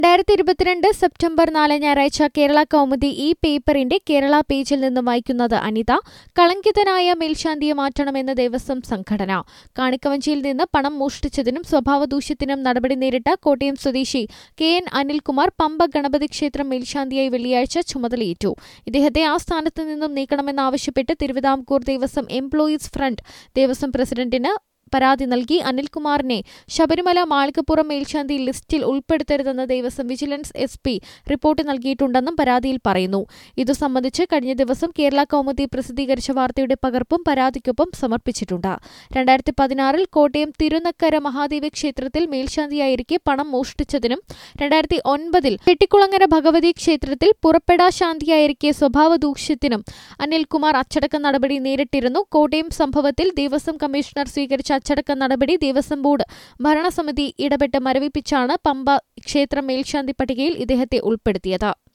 രണ്ടായിരത്തി ഇരുപത്തിരണ്ട് സെപ്റ്റംബർ നാല് ഞായറാഴ്ച കേരള കൗമുദി ഈ പേപ്പറിന്റെ കേരള പേജിൽ നിന്ന് വായിക്കുന്നത് അനിത കളങ്കിതനായ മേൽശാന്തിയെ മാറ്റണമെന്ന് ദേവസ്വം സംഘടന കാണിക്കവഞ്ചിയിൽ നിന്ന് പണം മോഷ്ടിച്ചതിനും സ്വഭാവദൂഷ്യത്തിനും നടപടി നേരിട്ട കോട്ടയം സ്വദേശി കെ എൻ അനിൽകുമാർ പമ്പ ഗണപതി ക്ഷേത്രം മേൽശാന്തിയായി വെള്ളിയാഴ്ച ചുമതലയേറ്റു ഇദ്ദേഹത്തെ ആ സ്ഥാനത്ത് നിന്നും നീക്കണമെന്നാവശ്യപ്പെട്ട് തിരുവിതാംകൂർ ദേവസ്വം എംപ്ലോയീസ് ഫ്രണ്ട് ദേവസ്വം പ്രസിഡന്റിന് പരാതി നൽകി അനിൽകുമാറിനെ ശബരിമല മാളികപ്പുറം മേൽശാന്തി ലിസ്റ്റിൽ ഉൾപ്പെടുത്തരുതെന്ന് Devaswom vigilance S P report നൽകിയിട്ടുണ്ടെന്നും പരാതിയിൽ പറയുന്നു ഇതു സംബന്ധിച്ച് കഴിഞ്ഞ ദിവസം കേരള കൗമുദി പ്രസിദ്ധീകരിച്ച വാർത്തയുടെ പകർപ്പും പരാതിക്കൊപ്പം സമർപ്പിച്ചിട്ടുണ്ട് രണ്ടായിരത്തി പതിനാറിൽ കോട്ടയം തിരുനക്കര മഹാദേവി ക്ഷേത്രത്തിൽ മേൽശാന്തിയായിരിക്കെ പണം മോഷ്ടിച്ചതിനും രണ്ടായിരത്തി ഒൻപതിൽ ചെട്ടിക്കുളങ്ങര ഭഗവതി ക്ഷേത്രത്തിൽ പുറപ്പെടാ ശാന്തിയായിരിക്കെ സ്വഭാവ ദൂഷ്യത്തിനും അനിൽകുമാർ അച്ചടക്ക നടപടി നേരിട്ടിരുന്നു കോട്ടയം സംഭവത്തിൽ ദേവസ്വം കമ്മീഷണർ സ്വീകരിച്ച അച്ചടക്ക നടപടി ദേവസ്വം ബോർഡ് ഭരണസമിതി ഇടപെട്ട് മരവിപ്പിച്ചാണ് പമ്പ ക്ഷേത്ര മേൽശാന്തി പട്ടികയിൽ ഇദ്ദേഹത്തെ ഉൾപ്പെടുത്തിയത്